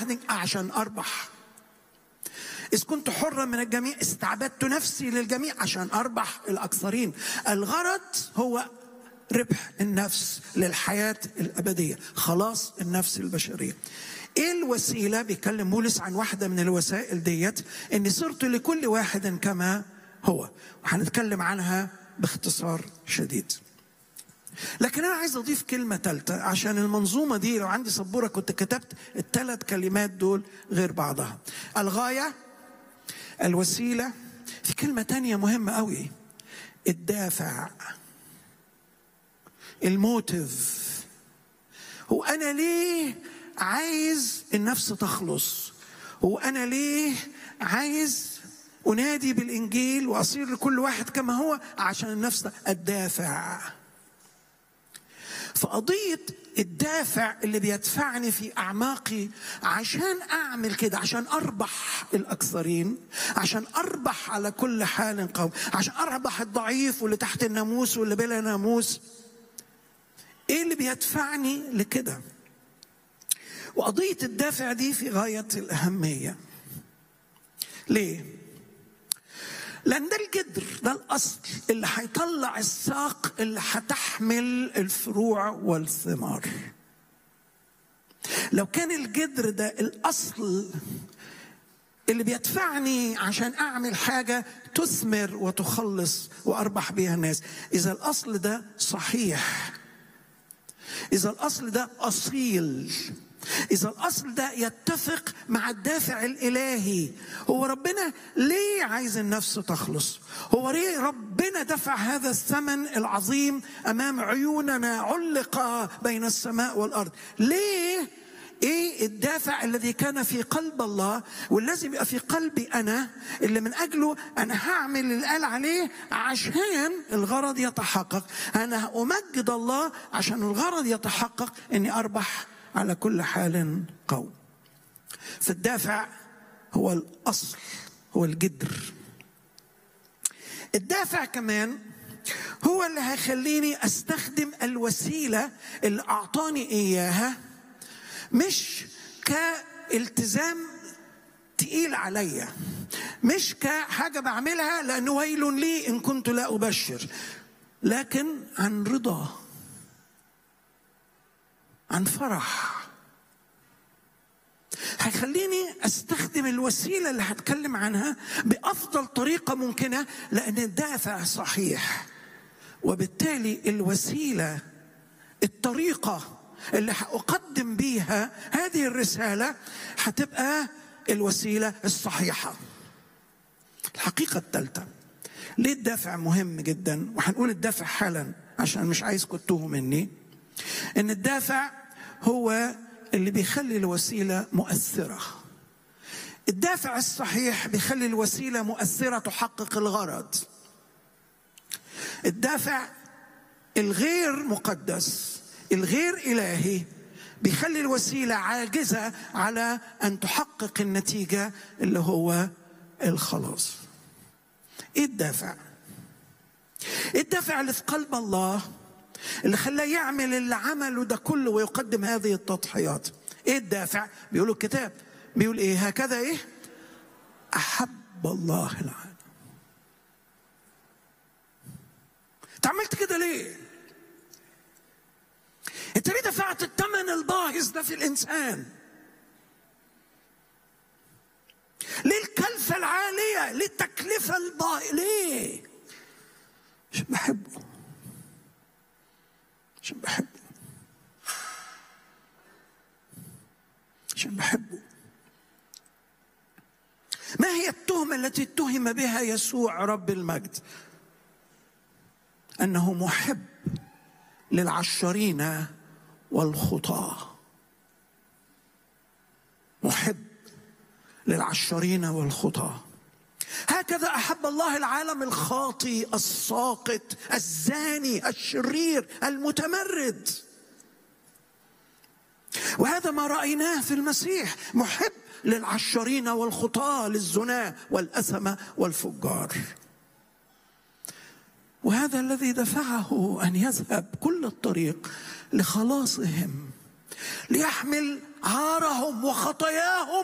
واحد عشان اربح إذ كنت حرا من الجميع استعبدت نفسي للجميع عشان أربح الأكثرين الغرض هو ربح النفس للحياة الأبدية خلاص النفس البشرية ايه الوسيله بيكلم بولس عن واحده من الوسائل ديت اني صرت لكل واحد كما هو وهنتكلم عنها باختصار شديد لكن انا عايز اضيف كلمه ثالثه عشان المنظومه دي لو عندي سبوره كنت كتبت الثلاث كلمات دول غير بعضها الغايه الوسيله في كلمه تانية مهمه قوي الدافع الموتيف هو انا ليه عايز النفس تخلص هو انا ليه عايز انادي بالانجيل واصير لكل واحد كما هو عشان النفس الدافع فقضيه الدافع اللي بيدفعني في اعماقي عشان اعمل كده عشان اربح الاكثرين عشان اربح على كل حال قوم عشان اربح الضعيف واللي تحت الناموس واللي بلا ناموس ايه اللي بيدفعني لكده وقضيه الدافع دي في غايه الاهميه ليه لان ده الجدر ده الاصل اللي هيطلع الساق اللي هتحمل الفروع والثمار لو كان الجدر ده الاصل اللي بيدفعني عشان اعمل حاجه تثمر وتخلص واربح بيها الناس اذا الاصل ده صحيح اذا الاصل ده اصيل إذا الأصل ده يتفق مع الدافع الإلهي هو ربنا ليه عايز النفس تخلص هو ليه ربنا دفع هذا الثمن العظيم أمام عيوننا علق بين السماء والأرض ليه ايه الدافع الذي كان في قلب الله والذي يبقى في قلبي انا اللي من اجله انا هعمل اللي قال عليه عشان الغرض يتحقق انا امجد الله عشان الغرض يتحقق اني اربح على كل حال قوم فالدافع هو الاصل هو الجدر الدافع كمان هو اللي هيخليني استخدم الوسيله اللي اعطاني اياها مش كالتزام تقيل عليا مش كحاجه بعملها لان ويل لي ان كنت لا ابشر لكن عن رضا عن فرح هيخليني استخدم الوسيله اللي هتكلم عنها بافضل طريقه ممكنه لان الدافع صحيح وبالتالي الوسيله الطريقه اللي هأقدم بيها هذه الرسالة هتبقى الوسيلة الصحيحة الحقيقة الثالثة ليه الدافع مهم جدا وهنقول الدافع حالا عشان مش عايزكم تتوهوا مني ان الدافع هو اللي بيخلي الوسيلة مؤثرة الدافع الصحيح بيخلي الوسيلة مؤثرة تحقق الغرض الدافع الغير مقدس الغير إلهي بيخلي الوسيلة عاجزة على أن تحقق النتيجة اللي هو الخلاص إيه الدافع؟ إيه الدافع اللي في قلب الله اللي خلاه يعمل اللي عمله ده كله ويقدم هذه التضحيات ايه الدافع بيقولوا الكتاب بيقول ايه هكذا ايه احب الله العالم انت عملت كده ليه انت ليه دفعت الثمن الباهظ ده في الانسان ليه الكلفة العالية ليه التكلفة الباهظة ليه عشان بحبه عشان بحبه عشان بحبه ما هي التهمة التي اتهم بها يسوع رب المجد أنه محب للعشرين والخطاة محب للعشرين والخطاه هكذا احب الله العالم الخاطي الساقط الزاني الشرير المتمرد وهذا ما رايناه في المسيح محب للعشرين والخطاه للزنا والاثمه والفجار وهذا الذي دفعه ان يذهب كل الطريق لخلاصهم ليحمل عارهم وخطاياهم